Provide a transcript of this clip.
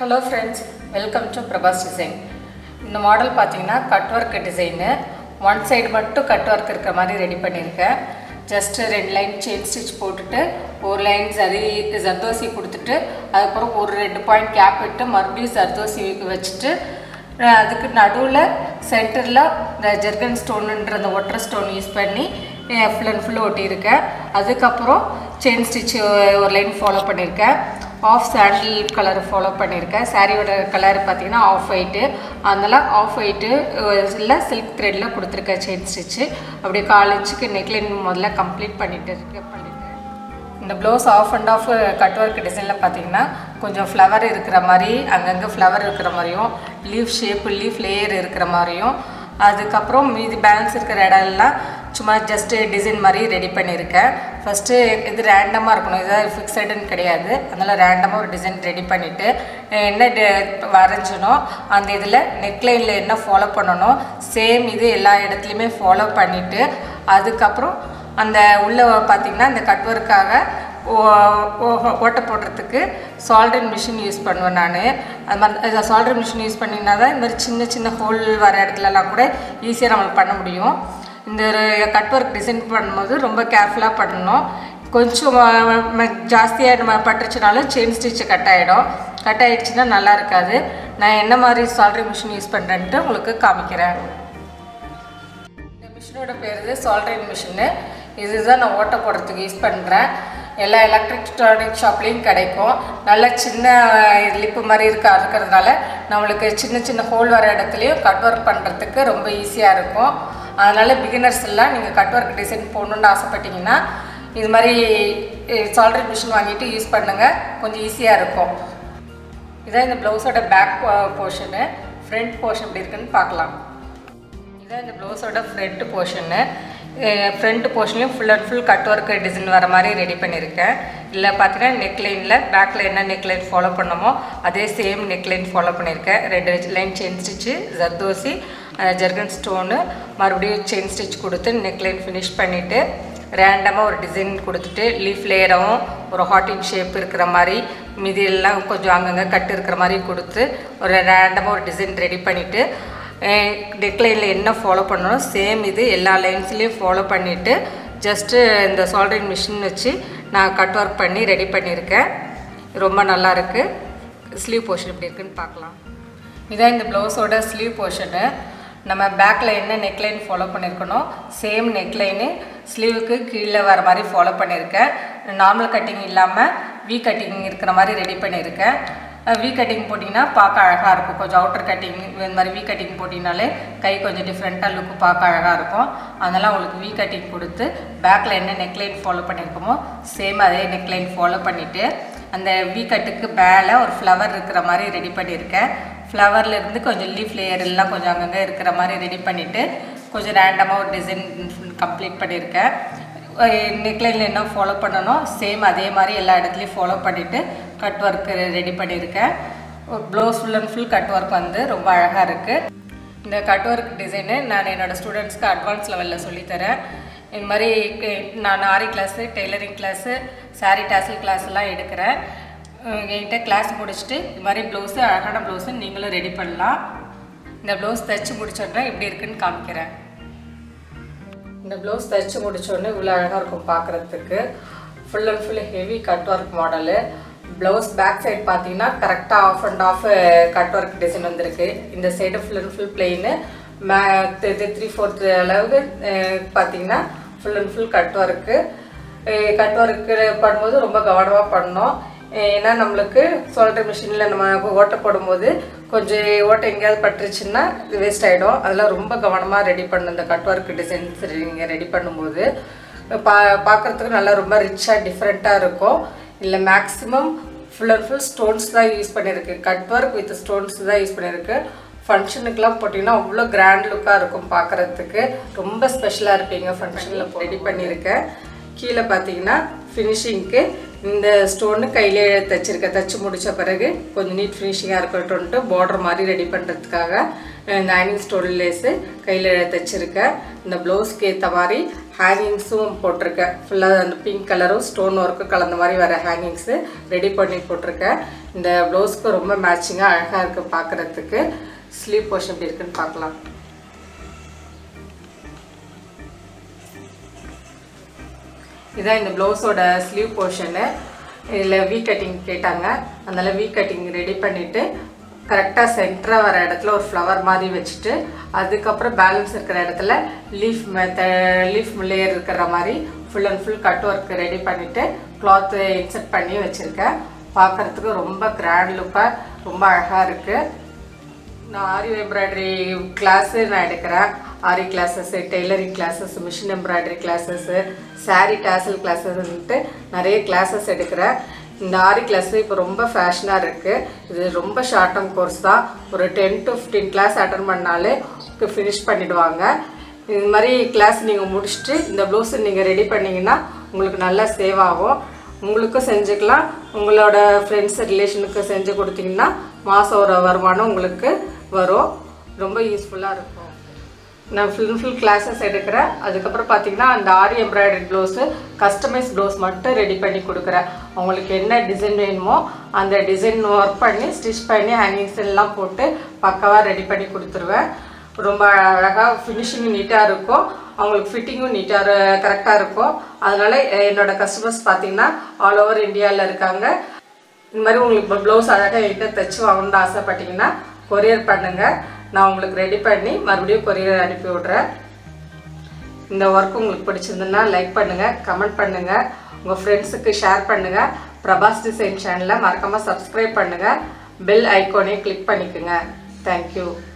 hello friends welcome to Prabhas design இந்த model பார்த்தீங்கன்னா cut work design one side மட்டும் cut work இருக்கிற மாதிரி ரெடி பண்ணியிருக்கேன் ஜஸ்ட்டு ரெண்டு லைன் செயின் ஸ்டிச் போட்டுட்டு ஒரு லைன் சரி ஜர்தோசி கொடுத்துட்டு அதுக்கப்புறம் ஒரு ரெண்டு பாயிண்ட் கேப் விட்டு மறுபடியும் ஜர்தோசி வச்சுட்டு அஹ் அதுக்கு நடுவில் சென்டரில் இந்த ஜெர்கன் ஸ்டோனுன்ற அந்த ஒட்டர் ஸ்டோன் யூஸ் பண்ணி ஃபுல் அண்ட் ஃபுல்லு ஒட்டியிருக்கேன் அதுக்கப்புறம் செயின் ஸ்டிச் ஒரு லைன் ஃபாலோ பண்ணியிருக்கேன் ஆஃப் சாண்டில் கலர் ஃபாலோ பண்ணியிருக்கேன் சாரியோட கலர் பார்த்தீங்கன்னா ஆஃப் ஒயிட்டு அதனால் ஆஃப் ஒயிட்டு இல்லை சில்க் த்ரெட்டில் கொடுத்துருக்கேன் செயின் ஸ்டிச்சு அப்படியே காலேஜுக்கு நெக்லைன் முதல்ல கம்ப்ளீட் பண்ணிட்டு இருக்கேன் பண்ணிட்டேன் இந்த blouse half and half cut work டிசைனில் பார்த்தீங்கன்னா கொஞ்சம் ஃப்ளவர் இருக்கிற மாதிரி அங்கங்கே ஃப்ளவர் இருக்கிற மாதிரியும் லீஃப் ஷேப் லீஃப் லேயர் இருக்கிற மாதிரியும் அதுக்கப்புறம் மீதி பேலன்ஸ் இருக்கிற இடம் எல்லாம் சும்மா ஜஸ்ட்டு டிசைன் மாதிரி ரெடி பண்ணியிருக்கேன் ஃபஸ்ட்டு இது ரேண்டமாக இருக்கணும் இது ஃபிக்ஸடுன்னு கிடையாது அதனால் ரேண்டமாக ஒரு டிசைன் ரெடி பண்ணிவிட்டு என்ன ட- வரைஞ்சனோ அந்த இதில் நெக்லைனில் என்ன ஃபாலோ பண்ணணும் சேம் இது எல்லா இடத்துலையுமே ஃபாலோ பண்ணிவிட்டு அதுக்கப்புறம் அந்த உள்ளே பார்த்தீங்கன்னா இந்த கட் ஒர்க்காக ஓட்டை போடுறதுக்கு சால்ட்ரின் மிஷின் யூஸ் பண்ணுவேன் நான் அது மாதிரி சால்ட்ரின் மிஷின் யூஸ் பண்ணினா தான் இந்த மாதிரி சின்ன சின்ன ஹோல் வர இடத்துலலாம் கூட ஈஸியாக நம்மளுக்கு பண்ண முடியும் இந்த கட் ஒர்க் டிசைன் பண்ணும்போது ரொம்ப கேர்ஃபுல்லாக பண்ணணும் கொஞ்சம் ம- ம- ஜாஸ்தியாக நம்ம பட்டுருச்சுனாலும் செயின் ஸ்டிச்சு கட் ஆகிடும் கட் ஆகிடுச்சுன்னா நல்லா இருக்காது நான் என்ன மாதிரி சால்ட்ரிங் மிஷின் யூஸ் பண்ணுறேன்ட்டு உங்களுக்கு காமிக்கிறேன் இந்த மிஷினோட பேர் இது சால்ட்ரிங் மிஷினு இதுதான் நான் ஓட்டை போடுறதுக்கு யூஸ் பண்ணுறேன் எல்லா எலக்ட்ரிக் ஷாப்லேயும் கிடைக்கும் நல்ல சின்ன லிப்பு மாதிரி இருக்கா இருக்கிறதுனால நம்மளுக்கு சின்ன சின்ன ஹோல் வர இடத்துலையும் கட் ஒர்க் பண்ணுறதுக்கு ரொம்ப ஈஸியாக இருக்கும் அதனால் பிகினர்ஸ் எல்லாம் நீங்கள் கட் ஒர்க் டிசைன் போடணுன்னு ஆசைப்பட்டீங்கன்னா இது மாதிரி சால்ட்ரிங் மிஷின் வாங்கிட்டு யூஸ் பண்ணுங்கள் கொஞ்சம் ஈஸியாக இருக்கும் இதான் இந்த ப்ளவுஸோட பேக் போர்ஷனு ஃப்ரண்ட் போர்ஷன் எப்படி இருக்குன்னு பார்க்கலாம் இதான் இந்த ப்ளவுஸோட ஃப்ரண்ட் போர்ஷனு ஃப்ரண்ட் போர்ஷன்லையும் full and full cut work design வர மாதிரி ரெடி பண்ணியிருக்கேன் இல்லை பார்த்தீங்கன்னா நெக்லைனில் பேக்கில் என்ன நெக்லைன் ஃபாலோ பண்ணமோ அதே சேம் நெக்லைன் ஃபாலோ பண்ணியிருக்கேன் ரெண்டு line chain stitch zardozi zircon stone மறுபடியும் செயின் ஸ்டிச் கொடுத்து நெக்லைன் ஃபினிஷ் பண்ணிவிட்டு ரேண்டமாக ஒரு டிசைன் கொடுத்துட்டு லீஃப் லேயராகவும் ஒரு ஹாட்டின் ஷேப் இருக்கிற மாதிரி மீதி எல்லாம் கொஞ்சம் அங்கங்கே கட்டு இருக்கிற மாதிரி கொடுத்து ஒரு ரேண்டமாக ஒரு டிசைன் ரெடி பண்ணிவிட்டு நெக்லைனில் என்ன ஃபாலோ பண்ணணும் சேம் இது எல்லா லைன்ஸ்லேயும் ஃபாலோ பண்ணிவிட்டு ஜஸ்ட்டு இந்த சால்ட்ரிங் மிஷின் வச்சு நான் கட் ஒர்க் பண்ணி ரெடி பண்ணியிருக்கேன் ரொம்ப நல்லா இருக்குது ஸ்லீவ் போர்ஷன் எப்படி இருக்குன்னு பார்க்கலாம் இதான் இந்த ப்ளவுஸோட ஸ்லீவ் போர்ஷனு நம்ம பேக்கில் என்ன நெக்லைன் ஃபாலோ பண்ணியிருக்கணும் சேம் நெக்லைனு ஸ்லீவுக்கு கீழே வர மாதிரி ஃபாலோ பண்ணியிருக்கேன் நார்மல் கட்டிங் இல்லாமல் வி கட்டிங் இருக்கிற மாதிரி ரெடி பண்ணியிருக்கேன் வி கட்டிங் போட்டிங்கன்னா பார்க்க அழகாக இருக்கும் கொஞ்சம் அவுட்டர் கட்டிங் இந்த மாதிரி வி கட்டிங் போட்டிங்கனாலே கை கொஞ்சம் டிஃப்ரெண்ட்டாக லுக்கு பார்க்க அழகாக இருக்கும் அதனால் உங்களுக்கு வி கட்டிங் கொடுத்து பேக்கில் என்ன நெக்லைன் ஃபாலோ பண்ணியிருக்கோமோ சேம் அதே நெக்லைன் ஃபாலோ பண்ணிவிட்டு அந்த வி கட்டுக்கு மேலே ஒரு ஃப்ளவர் இருக்கிற மாதிரி ரெடி பண்ணியிருக்கேன் ஃப்ளவரில் இருந்து கொஞ்சம் லீஃப் லேயர் எல்லாம் கொஞ்சம் அங்கங்கே இருக்கிற மாதிரி ரெடி பண்ணிவிட்டு கொஞ்சம் ரேண்டமாக ஒரு டிசைன் கம்ப்ளீட் பண்ணியிருக்கேன் நெக்லைனில் என்ன ஃபாலோ பண்ணணும் சேம் அதே மாதிரி எல்லா இடத்துலையும் ஃபாலோ பண்ணிவிட்டு கட் ஒர்க் ரெடி பண்ணியிருக்கேன் blouse full and full cut work வந்து ரொம்ப அழகாக இருக்குது இந்த கட் ஒர்க் டிசைனு நான் என்னோடய ஸ்டூடெண்ட்ஸ்க்கு அட்வான்ஸ் லெவலில் சொல்லித்தரேன் இந்த மாதிரி க- நான் aari class tailoring class sari tassel class எல்லாம் எடுக்கிறேன் அஹ் என்கிட்ட கிளாஸ் முடிச்சுட்டு இது மாதிரி ப்ளவுஸு அழகான ப்ளவுஸு நீங்களும் ரெடி பண்ணலாம் இந்த ப்ளவுஸ் தைச்சு முடிச்சோடனே எப்படி இருக்குன்னு காமிக்கிறேன் இந்த ப்ளவுஸ் தைச்சு முடிச்சோடனே இவ்வளோ அழகாக இருக்கும் பார்க்குறதுக்கு full and full heavy cut work model blouse back side பார்த்தீங்கன்னா கரெக்டாக half and half cut work design வந்திருக்கு இந்த side full and full plain மே த்ரீ ஃபோர்த் அளவுக்கு அஹ், பார்த்தீங்கன்னா full and full cut work cut work பண்ணும்போது ரொம்ப கவனமாக பண்ணணும் ஏன்னா நம்மளுக்கு சொல்கிற மிஷினில் நம்ம ஓட்டை போடும்போது கொஞ்சம் ஓட்டை எங்கேயாவது பட்டுருச்சுன்னா இது வேஸ்ட் ஆகிடும் அதெல்லாம் ரொம்ப கவனமாக ரெடி பண்ணணும் இந்த கட் ஒர்க் டிசைன்ஸ் நீங்கள் ரெடி பண்ணும்போது பா பார்க்குறதுக்கு நல்லா ரொம்ப ரிச்சாக டிஃப்ரெண்ட்டாக இருக்கும் இல்லை maximum full and full stones தான் யூஸ் பண்ணியிருக்கு கட் ஒர்க் வித் ஸ்டோன்ஸ் தான் யூஸ் பண்ணியிருக்கு ஃபங்க்ஷனுக்குலாம் போட்டிங்கன்னா அவ்வளோ கிராண்ட் லுக்காக இருக்கும் பார்க்குறதுக்கு ரொம்ப ஸ்பெஷலாக இருப்பீங்க ஃபங்க்ஷனில் ரெடி பண்ணியிருக்கேன் கீழே பார்த்தீங்கன்னா ஃபினிஷிங்க்கு இந்த ஸ்டோனு கையிலே தைச்சிருக்கேன் தைச்சு முடித்த பிறகு கொஞ்சம் நீட் ஃபினிஷிங்காக இருக்கட்டும்ன்ட்டு பார்டர் மாதிரி ரெடி பண்ணுறதுக்காக இந்த ஹேங்கிங் ஸ்டோன் லேஸு கையில் தைச்சிருக்கேன் இந்த ப்ளவுஸ்க்கு ஏற்ற மாதிரி ஹேங்கிங்ஸும் போட்டிருக்கேன் ஃபுல்லாக அந்த பிங்க் கலரும் ஸ்டோன் ஒர்க்கும் கலந்த மாதிரி வர ஹேங்கிங்ஸு ரெடி பண்ணி போட்டிருக்கேன் இந்த ப்ளவுஸ்க்கு ரொம்ப மேட்சிங்காக அழகாக இருக்குது பார்க்குறதுக்கு ஸ்லீவ் போர்ஷன் எப்படி இருக்குன்னு பார்க்கலாம் இதான் இந்த ப்ளவுஸோட ஸ்லீவ் போர்ஷனு இதில் வீ கட்டிங் கேட்டாங்க அதனால் வீ கட்டிங் ரெடி பண்ணிவிட்டு கரெக்டாக சென்டராக வர இடத்துல ஒரு ஃப்ளவர் மாதிரி வச்சுட்டு அதுக்கப்புறம் பேலன்ஸ் இருக்கிற இடத்துல லீஃப் மெத்த லீஃப் லேயர் இருக்கிற மாதிரி full and full cut work ready பண்ணிவிட்டு கிளாத்து இன்செர்ட் பண்ணி வச்சுருக்கேன் பார்க்குறதுக்கு ரொம்ப கிராண்ட் லுக்காக ரொம்ப அழகாக இருக்குது நான் ஆரி எம்ப்ராய்டரி கிளாஸு நான் எடுக்கிறேன் aari classes tailoring classes machine embroidery classes sari tassel கிளாஸஸ்ன்ட்டு நிறைய கிளாஸஸ் எடுக்கிறேன் இந்த ஆரி கிளாஸ் இப்போ ரொம்ப ஃபேஷனாக இருக்குது இது ரொம்ப ஷார்ட் டேர்ம் கோர்ஸ் தான் ஒரு ten to fifteen class attend பண்ணாலே ஃபினிஷ் பண்ணிடுவாங்க இது மாதிரி கிளாஸ் நீங்கள் முடிச்சுட்டு இந்த ப்ளவுஸை நீங்கள் ரெடி பண்ணிங்கன்னா உங்களுக்கு நல்லா சேவ் ஆகும் உங்களுக்கும் செஞ்சுக்கலாம் உங்களோட ஃப்ரெண்ட்ஸ் ரிலேஷனுக்கு செஞ்சு கொடுத்தீங்கன்னா மாதம் ஒரு வருமானம் உங்களுக்கு வரும் ரொம்ப யூஸ்ஃபுல்லாக இருக்கும் நான் ஃபுல் ஃபுல் கிளாஸஸ் எடுக்கிறேன் அதுக்கப்புறம் பார்த்தீங்கன்னா அந்த aari embroidery blouse customise blouse மட்டும் ரெடி பண்ணி கொடுக்குறேன் அவங்களுக்கு என்ன டிசைன் வேணுமோ அந்த டிசைன் ஒர்க் பண்ணி ஸ்டிச் பண்ணி ஹேங்கிங்ஸ் எல்லாம் போட்டு பக்காவாக ரெடி பண்ணி கொடுத்துருவேன் ரொம்ப அழகாக ஃபினிஷிங் நீட்டாக இருக்கும் அவங்களுக்கு ஃபிட்டிங்கும் நீட்டாக கரெக்டாக இருக்கும் அதனால் என்னோட கஸ்டமர்ஸ் பார்த்தீங்கன்னா ஆல் ஓவர் இந்தியாவில் இருக்காங்க இந்த மாதிரி உங்களுக்கு ப்ளவுஸ் அழகாக என்கிட்ட தைச்சு வாங்கணும்னு ஆசைப்பட்டீங்கன்னா கொரியர் பண்ணுங்கள் நான் உங்களுக்கு ரெடி பண்ணி மறுபடியும் கொரியர் அனுப்பி விட்றேன் இந்த ஒர்க் உங்களுக்கு பிடிச்சிருந்துன்னா லைக் பண்ணுங்கள் கமெண்ட் பண்ணுங்கள் உங்கள் ஃப்ரெண்ட்ஸுக்கு ஷேர் பண்ணுங்கள் பிரபாஸ் டிசைன் சேனலை மறக்காமல் சப்ஸ்கிரைப் பண்ணுங்கள் பெல் ஐக்கானையும் கிளிக் பண்ணிக்கோங்க தேங்க்யூ